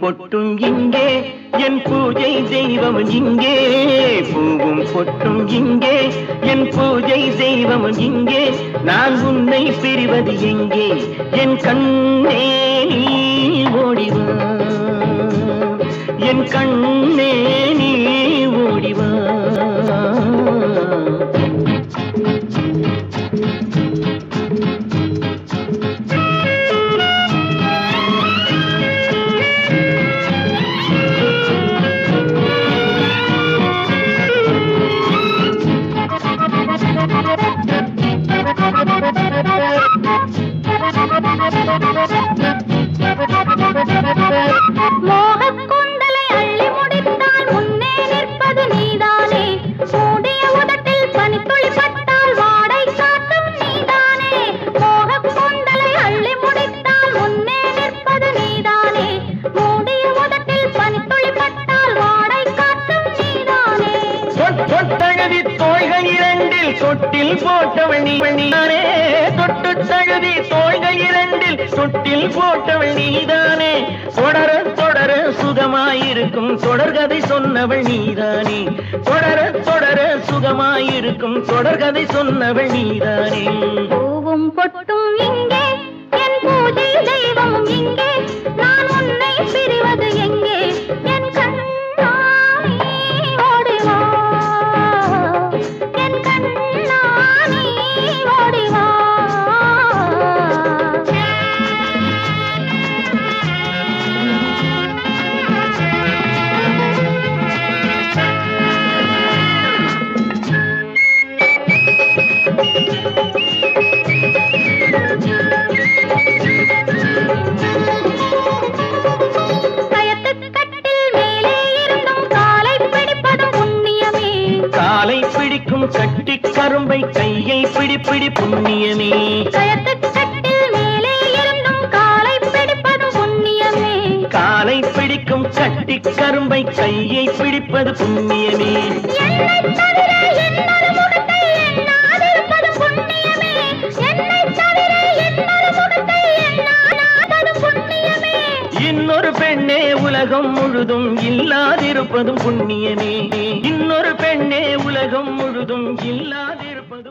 பொட்டும் இங்கே என் பூஜை தெய்வம் இங்கே பூவும் பொட்டும் இங்கே என் பூஜை தெய்வம் இங்கே நான் உன்னை பிரிவது எங்கே என் கண்ணே நீ ஓடிவா என் கண்ணே நீ ஓடிவா மோகக் கூந்தலை அள்ளி முடித்தால் முன்னே நிற்பது நீதானே மூடிய உதட்டில் பனித்துளி பட்டால் வாடை காட்டும் நீதானே மோகக் கூந்தலை அள்ளி முடித்தால் முன்னே நிற்பது நீதானே மூடிய உதட்டில் பனித்துளி பட்டால் வாடை காட்டும் நீதானே தொட்டழுதி தோள்கள் இரண்டில் தொட்டில் போட்டவள் நீ நீதானே தொட்டு தழுதி தோள்கள் இரண்டில் தொட்டில் போட்டவள் நீதானே தொடர தொடர சுகமாயிருக்கும் தொடர்கதை சொன்னவள் நீதானே தொடர தொடர சுகமாயிருக்கும் தொடர்கதை சொன்னவள் நீதானே பூவும் பொட்டும் இங்கே என் பூஜை தெய்வமும் இங்கே நான் உன்னை பிரிவது எங்கே என் கண்ணா நீ ஓடி வா என் கண்ணா நீ ஓடி வா கயத்துக் கட்டில் மேலே இருந்தும் காலை பிடிப்பதும் புண்ணியமே காலை பிடிக்கும் கட்டி கரும்பை கையை பிடி பிடி புண்ணியமே கயத்துக் கட்டில் மேலே இருந்தும் காலை பிடிப்பதும் புண்ணியமே காலை பிடிக்கும் கட்டி கரும்பை கையை பிடிப்பது புண்ணியமே என்னைத் தவிர இன்னொரு முகத்தை எண்ணாதிருப்பதும் புண்ணியமே என்னைத் தவிர இன்னொரு முகத்தை எண்ணாததும் புண்ணியமே இன்னொரு பெண்ணே உலகம் முழுதும் இல்லாதிருப்பதும் புண்ணியமே இன்னொரு பெண்ணே உலகம் முழுதும் இல்லாதிருப்பதும்